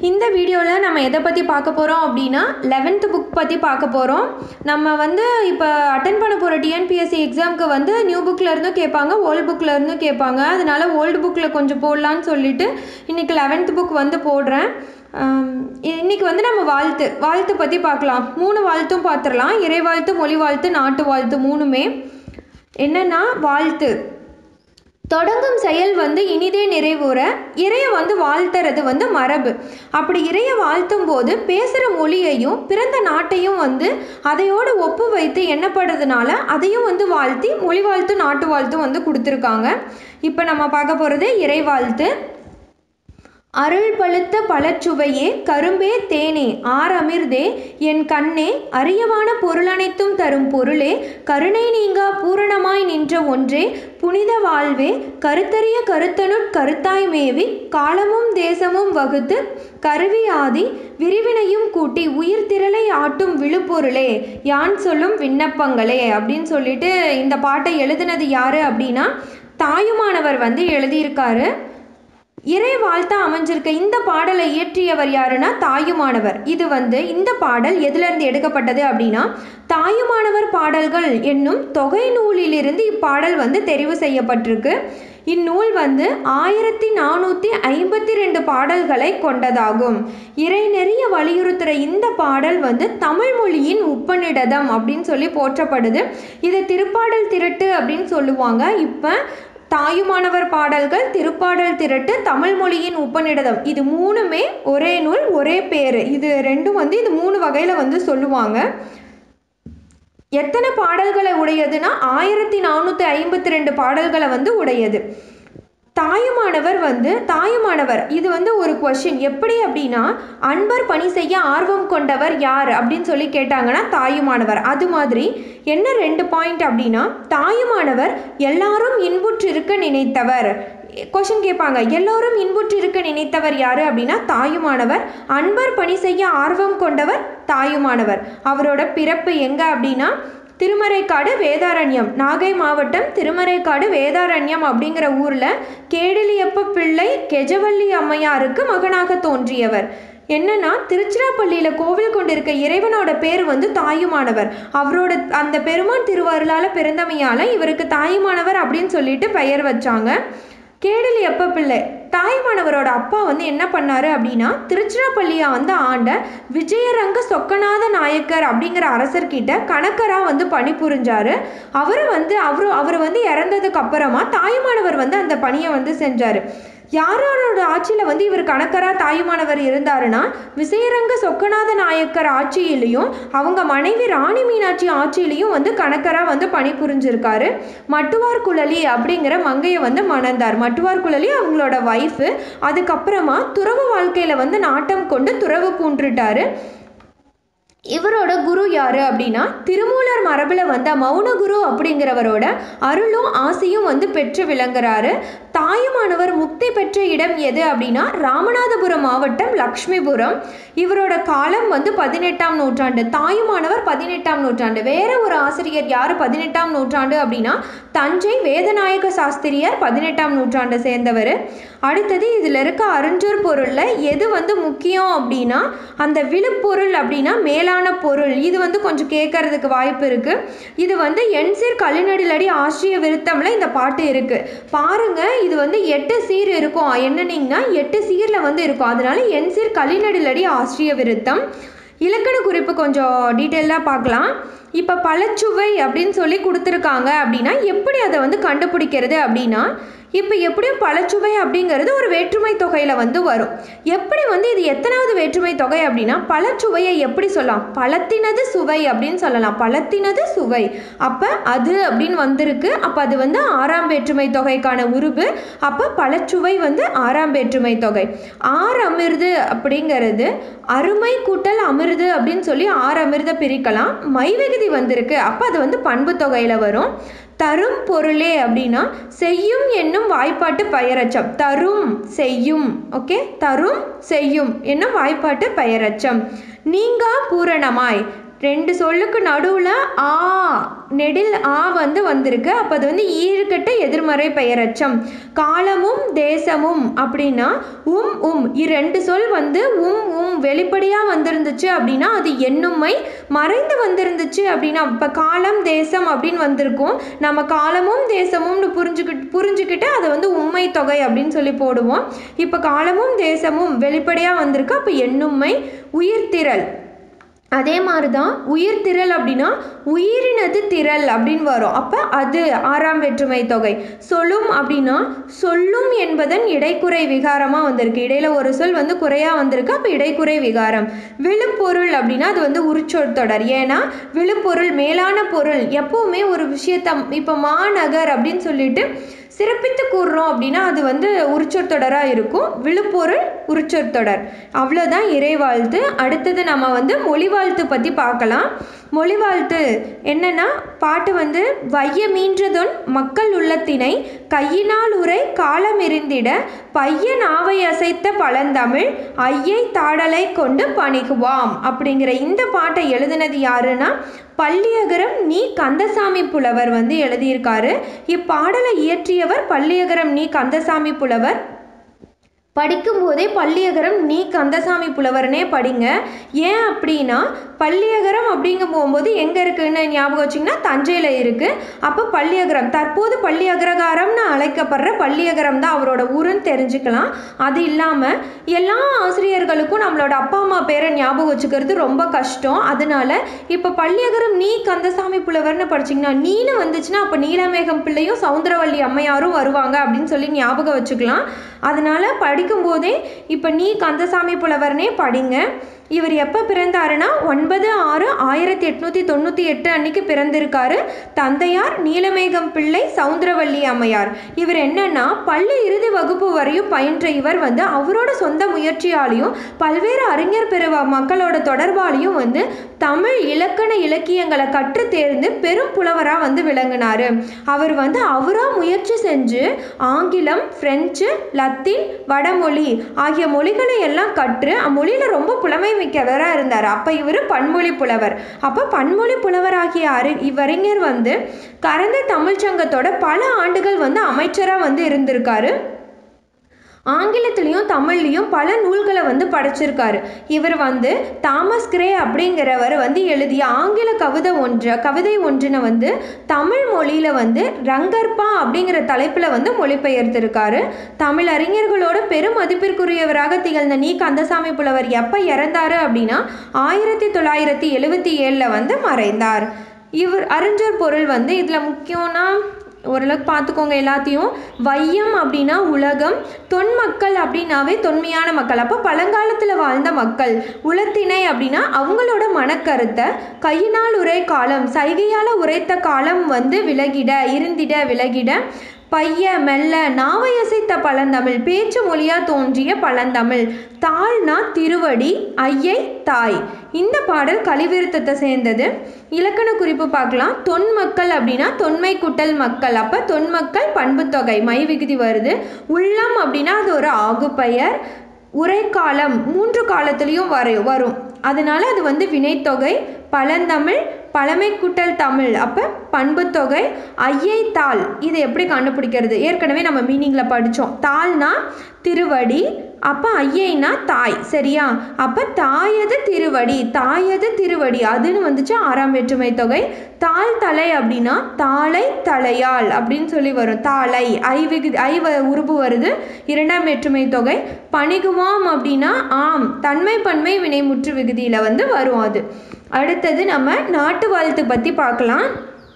இந்த வீடியோவில் நம்ம எதை பற்றி பார்க்க போகிறோம் அப்படின்னா லெவன்த்து புக் பற்றி பார்க்க போகிறோம் நம்ம வந்து இப்போ அட்டன் பண்ண போகிற டிஎன்பிஎஸ்சி எக்ஸாமுக்கு வந்து நியூ புக்கில் இருந்தும் கேட்பாங்க ஓல்டு புக்கில் இருந்தும் கேட்பாங்க அதனால ஓல்டு புக்கில் கொஞ்சம் போடலான்னு சொல்லிட்டு இன்றைக்கி லெவன்த்து புக் வந்து போடுறேன் ஆம், இன்னைக்கு வந்து நம்ம வாழ்த்து வாழ்த்து பற்றி பார்க்கலாம் மூணு வாழ்த்தும் பார்த்துடலாம் இறை வாழ்த்து மொழி வாழ்த்து நாட்டு வாழ்த்து மூணுமே என்னென்னா வாழ்த்து தொடங்கும் செயல் வந்து இனிதே நிறைவுற இறைய வந்து வாழ்த்துறது வந்து மரபு அப்படி இறைய வாழ்த்தும் போது பேசுகிற மொழியையும் பிறந்த நாட்டையும் வந்து அதையோடு ஒப்பு வைத்து எண்ணப்படுறதுனால அதையும் வந்து வாழ்த்தி மொழி வாழ்த்து நாட்டு வாழ்த்தும் வந்து கொடுத்துருக்காங்க இப்போ நம்ம பார்க்க போகிறது இறை வாழ்த்து அருள் பழுத்த பழச்சுவையே கரும்பே தேனே ஆரமிர்தே என் கண்ணே அரியவான பொருளனைத்தும் தரும் பொருளே கருணை நீங்கா பூரணமாய் நின்ற ஒன்றே புனித வாழ்வே கருத்தறிய கருத்தனுட் கருத்தாய் மேவி காலமும் தேசமும் வகுத்து கருவி ஆதி விரிவினையும் கூட்டி உயிர் திரளை ஆட்டும் விழுப்பொருளே யான் சொல்லும் விண்ணப்பங்களே அப்படின்னு சொல்லிட்டு இந்த பாட்டை எழுதினது யாரு அப்படின்னா தாயுமானவர் வந்து எழுதியிருக்காரு இறை வாழ்த்தா அமைஞ்சிருக்க இந்த பாடலை இயற்றியவர் யாருன்னா தாயுமானவர் இது வந்து இந்த பாடல் எதிலிருந்து எடுக்கப்பட்டது அப்படின்னா தாயுமானவர் பாடல்கள் என்னும் தொகை நூலிலிருந்து இப்பாடல் வந்து தெரிவு செய்யப்பட்டிருக்கு இந்நூல் வந்து ஆயிரத்தி நானூற்றி ஐம்பத்தி ரெண்டு பாடல்களை கொண்டதாகும் இறை நெறிய வலியுறுத்துகிற இந்த பாடல் வந்து தமிழ் மொழியின் உப்பநிடதம் அப்படின்னு சொல்லி போற்றப்படுது இது திருப்பாடல் திரட்டு அப்படின்னு சொல்லுவாங்க இப்போ தாயுமானவர் பாடல்கள் திருப்பாடல் திரட்டு தமிழ் மொழியின் உப்பநிடதம் இது மூணுமே ஒரே நூல் ஒரே பேர் இது ரெண்டும் வந்து இது மூணு வகையில் வந்து சொல்லுவாங்க எத்தனை பாடல்களை உடையதுன்னா ஆயிரத்தி நானூற்றி ஐம்பத்தி ரெண்டு பாடல்களை வந்து உடையது தாயுமானவர் வந்து தாயுமானவர் இது வந்து ஒரு கொஷின் எப்படி அப்படின்னா அன்பர் பணி செய்ய ஆர்வம் கொண்டவர் யார் அப்படின்னு சொல்லி கேட்டாங்கன்னா தாயுமானவர் அது மாதிரி என்ன ரெண்டு பாயிண்ட் அப்படின்னா தாயுமானவர் எல்லாரும் இன்புற்றிருக்க நினைத்தவர் கொஷின் கேட்பாங்க எல்லோரும் இன்புற்றிருக்க நினைத்தவர் யாரு அப்படின்னா தாயுமானவர் அன்பர் பணி செய்ய ஆர்வம் கொண்டவர் தாயுமானவர் அவரோட பிறப்பு எங்க அப்படின்னா திருமறைக்காடு வேதாரண்யம் நாகை மாவட்டம் திருமறைக்காடு வேதாரண்யம் அப்படிங்கிற ஊரில் கேடிலியப்ப பிள்ளை கெஜவள்ளி அம்மையாருக்கு மகனாக தோன்றியவர் என்னன்னா திருச்சிராப்பள்ளியில் கோவில் கொண்டிருக்க இறைவனோட பேர் வந்து தாயுமானவர் அவரோட அந்த பெருமான் திருவருளால் பிறந்தமையால் இவருக்கு தாயுமானவர் அப்படின்னு சொல்லிட்டு பெயர் வச்சாங்க கேடலி எப்ப பிள்ளை தாய்மானவரோட அப்பா வந்து என்ன பண்ணாரு அப்படின்னா திருச்சிராப்பள்ளியை வந்து ஆண்ட விஜயரங்க சொக்கநாத நாயக்கர் அப்படிங்கிற அரசர்கிட்ட கணக்கரா வந்து பணிபுரிஞ்சாரு அவர் வந்து அவரு அவர் வந்து இறந்ததுக்கு அப்புறமா தாய்மானவர் வந்து அந்த பணியை வந்து செஞ்சாரு யாரோட ஆட்சியில் வந்து இவர் கணக்கரா தாயுமானவர் இருந்தாருன்னா விசயரங்க சொக்கநாத நாயக்கர் ஆட்சியிலையும் அவங்க மனைவி ராணி மீனாட்சி ஆட்சியிலையும் வந்து கணக்கரா வந்து பணிபுரிஞ்சிருக்காரு மட்டுவார் குழலி அப்படிங்கிற மங்கையை வந்து மணந்தார் மட்டுவார் குழலி அவங்களோட ஒய்ஃபு அதுக்கப்புறமா துறவு வாழ்க்கையில் வந்து நாட்டம் கொண்டு துறவு பூண்டுட்டாரு இவரோட குரு யாரு அப்படின்னா திருமூலர் மரபில் வந்த மௌனகுரு அப்படிங்கிறவரோட அருளும் ஆசையும் வந்து பெற்று விளங்குறாரு தாயுமானவர் முக்தி பெற்ற இடம் எது அப்படின்னா ராமநாதபுரம் மாவட்டம் லக்ஷ்மிபுரம் இவரோட காலம் வந்து பதினெட்டாம் நூற்றாண்டு தாயுமானவர் பதினெட்டாம் நூற்றாண்டு வேற ஒரு ஆசிரியர் யார் பதினெட்டாம் நூற்றாண்டு அப்படின்னா தஞ்சை வேதநாயக சாஸ்திரியார் பதினெட்டாம் நூற்றாண்டை சேர்ந்தவர் அடுத்தது இதில் இருக்க அறிஞ்சொர் பொருளில் எது வந்து முக்கியம் அப்படின்னா அந்த விழுப்பொருள் அப்படின்னா மேலான பொருள் இது வந்து கொஞ்சம் கேட்கறதுக்கு வாய்ப்பு இருக்குது இது வந்து என்சீர் கலிநடிலடி ஆசிரிய விருத்தம்ல இந்த பாட்டு இருக்குது பாருங்க இது வந்து எட்டு சீர் இருக்கும் என்னன்னீங்கன்னா எட்டு சீரில் வந்து இருக்கும் அதனால என்சீர் கலிநடிலடி ஆசிரிய விருத்தம் இலக்கண குறிப்பு கொஞ்சம் டீட்டெயிலாக பார்க்கலாம் இப்போ பழச்சுவை அப்படின்னு சொல்லி கொடுத்துருக்காங்க அப்படின்னா எப்படி அதை வந்து கண்டுபிடிக்கிறது அப்படின்னா இப்போ எப்படியும் பழச்சுவை அப்படிங்கிறது ஒரு வேற்றுமை தொகையில் வந்து வரும் எப்படி வந்து இது எத்தனாவது வேற்றுமை தொகை அப்படின்னா பழச்சுவையை எப்படி சொல்லலாம் பழத்தினது சுவை அப்படின்னு சொல்லலாம் பழத்தினது சுவை அப்போ அது அப்படின்னு வந்திருக்கு அப்போ அது வந்து ஆறாம் வேற்றுமை தொகைக்கான உருவு அப்போ பழச்சுவை வந்து ஆறாம் வேற்றுமை தொகை ஆறு அமிர்து அப்படிங்கிறது அருமை கூட்டல் அமிர்து அப்படின்னு சொல்லி ஆறு அமிர்த பிரிக்கலாம் மைவிகுதி வந்திருக்கு அப்போ அது வந்து பண்பு தொகையில் வரும் தரும் பொருளே அப்படின்னா செய்யும் என்னும் வாய்ப்பாட்டு பெயரச்சம் தரும் செய்யும் ஓகே தரும் செய்யும் என்னும் வாய்ப்பாட்டு பெயரச்சம் நீங்கா பூரணமாய் ரெண்டு சொல்லுக்கு நடுவில் ஆ நெடில் ஆ வந்து வந்திருக்கு அப்போ அது வந்து ஈறுகட்ட எதிர்மறை பெயரச்சம் காலமும் தேசமும் அப்படின்னா உம் உம் இரண்டு சொல் வந்து உம் உம் வெளிப்படையாக வந்திருந்துச்சு அப்படின்னா அது எண்ணுமை மறைந்து வந்திருந்துச்சு அப்படின்னா இப்போ காலம் தேசம் அப்படின்னு வந்திருக்கும் நம்ம காலமும் தேசமும்னு புரிஞ்சுக்கிட்டு புரிஞ்சுக்கிட்டு அதை வந்து உண்மை தொகை அப்படின்னு சொல்லி போடுவோம் இப்போ காலமும் தேசமும் வெளிப்படையாக வந்திருக்கு அப்போ எண்ணுமை உயிர்த்திரள் அதே மாதிரி தான் உயிர் திரள் அப்படின்னா உயிரினது திரள் அப்படின்னு வரும் அப்போ அது ஆறாம் வேற்றுமை தொகை சொல்லும் அப்படின்னா சொல்லும் என்பதன் இடைக்குறை விகாரமாக வந்திருக்கு இடையில ஒரு சொல் வந்து குறையாக வந்திருக்கு அப்போ இடைக்குறை விகாரம் விழுப்பொருள் அப்படின்னா அது வந்து உரிச்சொல் தொடர் ஏன்னா விழுப்பொருள் மேலான பொருள் எப்பவுமே ஒரு விஷயத்த இப்போ மாநகர் அப்படின்னு சொல்லிட்டு சிறப்பித்து கூறுறோம் அப்படின்னா அது வந்து உரிச்சொற் தொடராக இருக்கும் விழுப்பொருள் உரிச்சொற் தொடர் அவ்வளோதான் இறைவாழ்த்து அடுத்தது நம்ம வந்து மொழி வாழ்த்து பற்றி பார்க்கலாம் மொழி வாழ்த்து என்னன்னா பாட்டு வந்து வைய மீன்றதொன் மக்கள் உள்ளத்தினை கையினால் உரை காலமெறிந்திட பையன் ஆவை அசைத்த பழந்தமிழ் ஐயை தாடலை கொண்டு பணிகுவாம் அப்படிங்கிற இந்த பாட்டை எழுதினது யாருன்னா பள்ளியகரம் நீ கந்தசாமி புலவர் வந்து எழுதியிருக்காரு இப்பாடலை இயற்றியவர் பள்ளியகரம் நீ கந்தசாமி புலவர் படிக்கும்போதே பள்ளியகரம் நீ கந்தசாமி புலவர்னே படிங்க ஏன் அப்படின்னா பள்ளியகரம் அப்படிங்க போகும்போது எங்கே இருக்குன்னு ஞாபகம் வச்சிங்கன்னா தஞ்சையில் இருக்குது அப்போ பள்ளியகரம் தற்போது பள்ளியகரகாரம்னு அழைக்கப்படுற பள்ளியகரம் தான் அவரோட ஊருன்னு தெரிஞ்சுக்கலாம் அது இல்லாமல் எல்லா ஆசிரியர்களுக்கும் நம்மளோட அப்பா அம்மா பேரை ஞாபகம் வச்சுக்கிறது ரொம்ப கஷ்டம் அதனால இப்போ பள்ளியகரம் நீ கந்தசாமி புலவர்னு படிச்சிங்கன்னா நீனு வந்துச்சுன்னா அப்போ நீலமேகம் பிள்ளையும் சவுந்தரவல்லி அம்மையாரும் வருவாங்க அப்படின்னு சொல்லி ஞாபகம் வச்சுக்கலாம் அதனால படிக்கும்போதே இப்போ நீ கந்தசாமி புலவர்னே படிங்க இவர் எப்போ பிறந்தாருன்னா ஒன்பது ஆறு ஆயிரத்தி எட்நூற்றி தொண்ணூற்றி எட்டு அன்னைக்கு பிறந்திருக்காரு தந்தையார் நீலமேகம் பிள்ளை சவுந்தரவல்லி அம்மையார் இவர் என்னன்னா பள்ளி இறுதி வகுப்பு வரையும் பயின்ற இவர் வந்து அவரோட சொந்த முயற்சியாலையும் பல்வேறு அறிஞர் பிரிவு மக்களோட தொடர்பாலையும் வந்து தமிழ் இலக்கண இலக்கியங்களை கற்று தேர்ந்து பெரும் புலவராக வந்து விளங்கினார் அவர் வந்து அவராக முயற்சி செஞ்சு ஆங்கிலம் பிரெஞ்சு லத்தீன் வடமொழி ஆகிய மொழிகளை எல்லாம் கற்று அம்மொழியில் ரொம்ப புலமை மிக்கவராக இருந்தார் அப்போ இவர் பன்மொழி புலவர் அப்போ பன்மொழி புலவராகிய அறி இவ்வறிஞர் வந்து கரந்தை தமிழ்ச்சங்கத்தோட பல ஆண்டுகள் வந்து அமைச்சராக வந்து இருந்திருக்காரு ஆங்கிலத்திலையும் தமிழ்லையும் பல நூல்களை வந்து படைச்சிருக்காரு இவர் வந்து தாமஸ் கிரே அப்படிங்கிறவர் வந்து எழுதிய ஆங்கில கவிதை ஒன்று கவிதை ஒன்றினை வந்து தமிழ் மொழியில் வந்து ரங்கற்பா அப்படிங்கிற தலைப்பில் வந்து மொழிபெயர்த்திருக்காரு தமிழ் அறிஞர்களோட பெரும் மதிப்பிற்குரியவராக திகழ்ந்த நீ கந்தசாமி புலவர் எப்போ இறந்தாரு அப்படின்னா ஆயிரத்தி தொள்ளாயிரத்தி எழுவத்தி ஏழில் வந்து மறைந்தார் இவர் அறிஞர் பொருள் வந்து இதில் முக்கியம்னா ஓரளவுக்கு பார்த்துக்கோங்க எல்லாத்தையும் வையம் அப்படின்னா உலகம் தொன்மக்கள் அப்படின்னாவே தொன்மையான மக்கள் அப்போ பழங்காலத்தில் வாழ்ந்த மக்கள் உலத்திணை அப்படின்னா அவங்களோட மனக்கருத்தை கையினால் உரை காலம் சைகையால் உரைத்த காலம் வந்து விலகிட இருந்திட விலகிட பைய மெல்ல நாவையசைத்த பழந்தமிழ் பேச்சு மொழியா தோன்றிய பழந்தமிழ் தாழ்னா திருவடி ஐயை தாய் இந்த பாடல் கலிவிருத்தத்தை சேர்ந்தது இலக்கண குறிப்பு பார்க்கலாம் தொன்மக்கள் அப்படின்னா தொன்மை குட்டல் மக்கள் அப்போ தொன்மக்கள் பண்புத்தொகை மை விகுதி வருது உள்ளம் அப்படின்னா அது ஒரு ஆகுப்பெயர் உரைக்காலம் மூன்று காலத்துலேயும் வர வரும் அதனால அது வந்து வினைத்தொகை பழந்தமிழ் பழமை கூட்டல் தமிழ் அப்போ பண்புத்தொகை ஐயை தாள் இதை எப்படி கண்டுபிடிக்கிறது ஏற்கனவே நம்ம மீனிங்கில் படித்தோம் தாள்னா திருவடி அப்போ ஐயைனா தாய் சரியா அப்போ தாயது திருவடி தாயது திருவடி அதுன்னு வந்துச்சு ஆறாம் வேற்றுமை தொகை தாள் தலை அப்படின்னா தாளை தலையால் அப்படின்னு சொல்லி வரும் தாளை ஐ விகு ஐ வ- உருபு வருது இரண்டாம் வேற்றுமை தொகை பணிகுவாம் அப்படின்னா ஆம் தன்மை பன்மை வினைமுற்று விகுதியில் வந்து வரும் அது அடுத்தது நம்ம நாட்டு வாழ்த்து பற்றி பார்க்கலாம்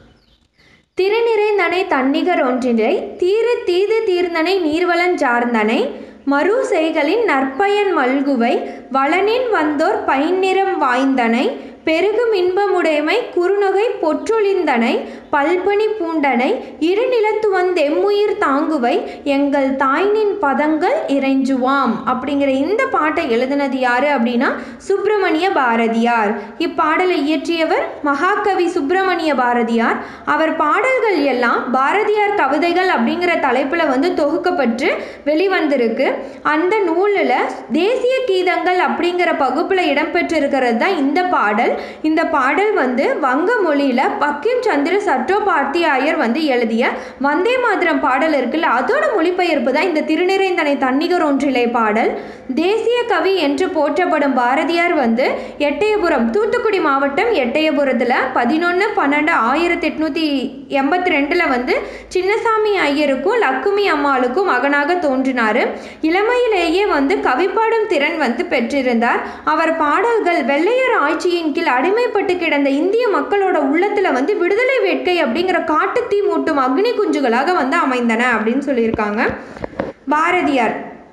திருநிறைந்தனை தன்னிகர் ஒன்றினை தீரு தீது தீர்ந்தனை நீர்வளன் சார்ந்தனை மறு செய்களின் நற்பயன் மல்குவை வளனின் வந்தோர் பைநிறம் வாய்ந்தனை பெருகும் இன்பமுடைமை குறுநகை பொற்றொழிந்தனை பல்பணி பூண்டனை இருநிலத்து வந்தெம்முயிர் தாங்குவை எங்கள் தாய்னின் பதங்கள் இறைஞ்சுவாம் அப்படிங்கிற இந்த பாட்டை எழுதினது யாரு அப்படின்னா சுப்பிரமணிய பாரதியார் இப்பாடலை இயற்றியவர் மகாகவி சுப்பிரமணிய பாரதியார் அவர் பாடல்கள் எல்லாம் பாரதியார் கவிதைகள் அப்படிங்கிற தலைப்பில் வந்து தொகுக்கப்பட்டு வெளிவந்திருக்கு அந்த நூலில் தேசிய கீதங்கள் அப்படிங்கிற பகுப்பில் இடம்பெற்றிருக்கிறது தான் இந்த பாடல் இந்த பாடல் வந்து வங்க மொழியில் பக்கிம் சந்திர சட்டோபாத்தியாயர் வந்து எழுதிய வந்தே மாதரம் பாடல் இருக்குல்ல அதோட மொழிபெயர்ப்பு தான் இந்த திருநிறைந்தனை தன்னிகர் ஒன்றிலே பாடல் தேசிய கவி என்று போற்றப்படும் பாரதியார் வந்து எட்டயபுரம் தூத்துக்குடி மாவட்டம் எட்டயபுரத்தில் பதினொன்று பன்னெண்டு ஆயிரத்தி எட்நூற்றி எண்பத்தி ரெண்டில் வந்து சின்னசாமி ஐயருக்கும் லக்குமி அம்மாளுக்கும் மகனாக தோன்றினார் இளமையிலேயே வந்து கவிப்பாடும் திறன் வந்து பெற்றிருந்தார் அவர் பாடல்கள் வெள்ளையர் ஆட்சியின் கீழ் அடிமைப்பட்டு கிடந்த இந்திய மக்களோட உள்ளத்தில் வந்து விடுதலை வேட்கை அப்படிங்கிற காட்டுத்தீ மூட்டும் அக்னி குஞ்சுகளாக வந்து அமைந்தன அப்படின்னு சொல்லியிருக்காங்க பாரதியார்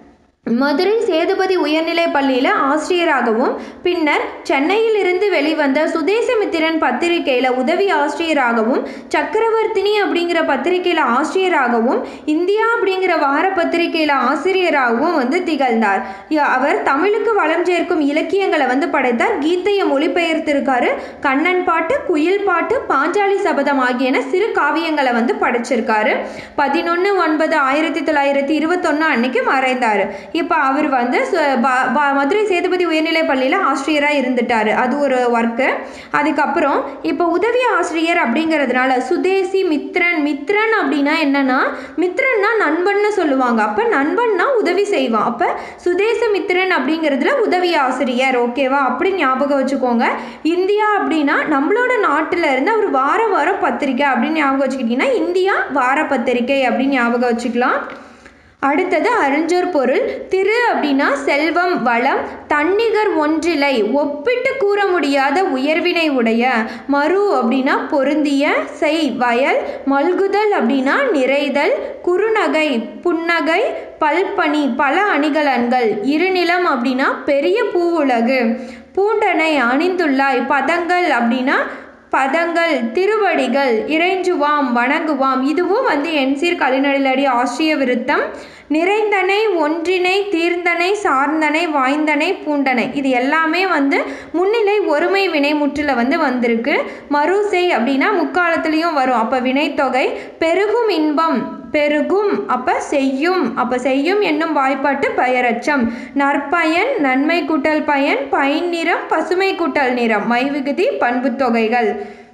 மதுரை சேதுபதி உயர்நிலைப் பள்ளியில் ஆசிரியராகவும் பின்னர் சென்னையில் இருந்து வெளிவந்த சுதேசமித்திரன் பத்திரிகையில் உதவி ஆசிரியராகவும் சக்கரவர்த்தினி அப்படிங்கிற பத்திரிகையில் ஆசிரியராகவும் இந்தியா அப்படிங்கிற வார பத்திரிகையில் ஆசிரியராகவும் வந்து திகழ்ந்தார் ய- அவர் தமிழுக்கு வளம் சேர்க்கும் இலக்கியங்களை வந்து படைத்தார் கீதையை மொழிபெயர்த்திருக்காரு கண்ணன் பாட்டு குயில் பாட்டு பாஞ்சாலி சபதம் ஆகியன சிறு காவியங்களை வந்து படைச்சிருக்காரு பதினொன்று ஒன்பது ஆயிரத்தி தொள்ளாயிரத்தி இருபத்தொன்று அன்னைக்கு மறைந்தார் இப்போ அவர் வந்து சு- ப- ப- மதுரை சேதுபதி உயர்நிலைப் பள்ளியில் ஆசிரியராக இருந்துட்டார் அது ஒரு ஒர்க்கு அதுக்கப்புறம் இப்போ உதவி ஆசிரியர் அப்படிங்கிறதுனால சுதேசி மித்ரன் மித்ரன் அப்படின்னா என்னன்னா மித்ரன்னா நண்பன்னு சொல்லுவாங்க அப்போ நண்பன்னா உதவி செய்வான் அப்போ சுதேச மித்ரன் அப்படிங்கிறதுல உதவி ஆசிரியர் ஓகேவா அப்படி ஞாபகம் வச்சுக்கோங்க இந்தியா அப்படின்னா நம்மளோட நாட்டில் இருந்து அவர் வார வாரம் பத்திரிக்கை அப்படின்னு ஞாபகம் வச்சுக்கிட்டிங்கன்னா இந்தியா வார பத்திரிக்கை அப்படின்னு ஞாபகம் வச்சுக்கலாம் அடுத்தது அறிஞர் பொருள் திரு அப்படின்னா செல்வம் வளம் தன்னிகர் ஒன்றிலை ஒப்பிட்டு கூற முடியாத உயர்வினை உடைய மறு அப்படின்னா பொருந்திய செய் வயல் மல்குதல் அப்படின்னா நிறைதல் குறுநகை புன்னகை பல்பனி பல அணிகலன்கள் இருநிலம் அப்படின்னா பெரிய பூவுலகு பூண்டனை அணிந்துள்ளாய் பதங்கள் அப்படின்னா பதங்கள் திருவடிகள் இறைஞ்சுவாம் வணங்குவாம் இதுவும் வந்து என்சீர் கலிநடிலடி ஆசிரிய விருத்தம் நிறைந்தனை ஒன்றினை தீர்ந்தனை சார்ந்தனை வாய்ந்தனை பூண்டனை இது எல்லாமே வந்து முன்னிலை ஒருமை வினைமுற்றில் வந்து வந்திருக்கு மறுசை அப்படின்னா முக்காலத்துலேயும் வரும் அப்போ வினைத்தொகை பெருகும் இன்பம் பெருகும் அப்ப செய்யும் அப்ப செய்யும் என்னும் வாய்ப்பாட்டு பெயரச்சம் நற்பயன் நன்மை கூட்டல் பயன் பயன் நிறம் பசுமை கூட்டல் நிறம் மைவிகுதி பண்புத் தொகைகள்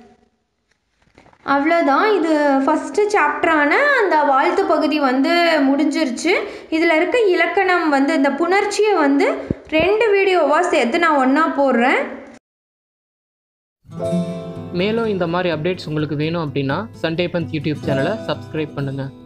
அவ்வளோதான் இது ஃபஸ்ட்டு சாப்டரான அந்த வாழ்த்து பகுதி வந்து முடிஞ்சிருச்சு இதில் இருக்க இலக்கணம் வந்து இந்த புணர்ச்சியை வந்து ரெண்டு வீடியோவாக சேர்த்து நான் ஒன்றா போடுறேன் மேலும் இந்த மாதிரி அப்டேட்ஸ் உங்களுக்கு வேணும் அப்படின்னா சண்டே பந்த் யூடியூப் சேனலை சப்ஸ்கிரைப் பண்ணுங்கள்